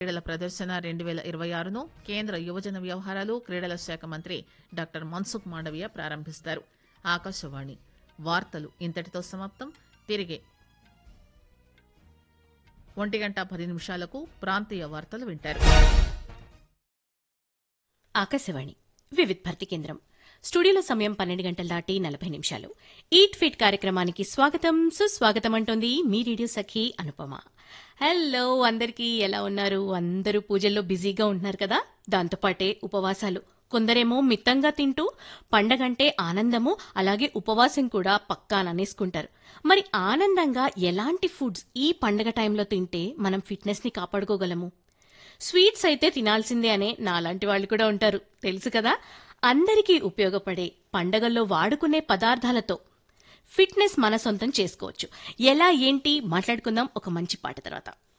క్రీడల ప్రదర్శన రెండు వేల ఇరవై ఆరును కేంద్ర యువజన వ్యవహారాలు క్రీడల శాఖ మంత్రి డాక్టర్ మన్సుఖ్ మాండవీయ ప్రారంభిస్తారు ఆకాశవాణి వార్తలు ఇంతటితో సమాప్తం తిరిగి ఒంటి గంట పది నిమిషాలకు ప్రాంతీయ వార్తలు వింటారు ఆకాశవాణి వివిధ్ భర్తీ కేంద్రం స్టూడియోలో సమయం పన్నెండు గంటల దాటి నలభై నిమిషాలు ఈట్ ఫిట్ కార్యక్రమానికి స్వాగతం సుస్వాగతం అంటోంది మీ రేడియో సఖి అనుపమ హలో అందరికీ ఎలా ఉన్నారు అందరూ పూజల్లో బిజీగా ఉంటున్నారు కదా దాంతోపాటే ఉపవాసాలు కొందరేమో మిత్తంగా తింటూ పండగంటే ఆనందము అలాగే ఉపవాసం కూడా పక్కాననేసుకుంటారు మరి ఆనందంగా ఎలాంటి ఫుడ్స్ ఈ పండగ టైంలో తింటే మనం ఫిట్నెస్ ని కాపాడుకోగలము స్వీట్స్ అయితే తినాల్సిందే అనే నాలాంటి వాళ్ళు కూడా ఉంటారు తెలుసు కదా అందరికీ ఉపయోగపడే పండగల్లో వాడుకునే పదార్థాలతో ఫిట్నెస్ మన సొంతం చేసుకోవచ్చు ఎలా ఏంటి మాట్లాడుకుందాం ఒక మంచి పాట తర్వాత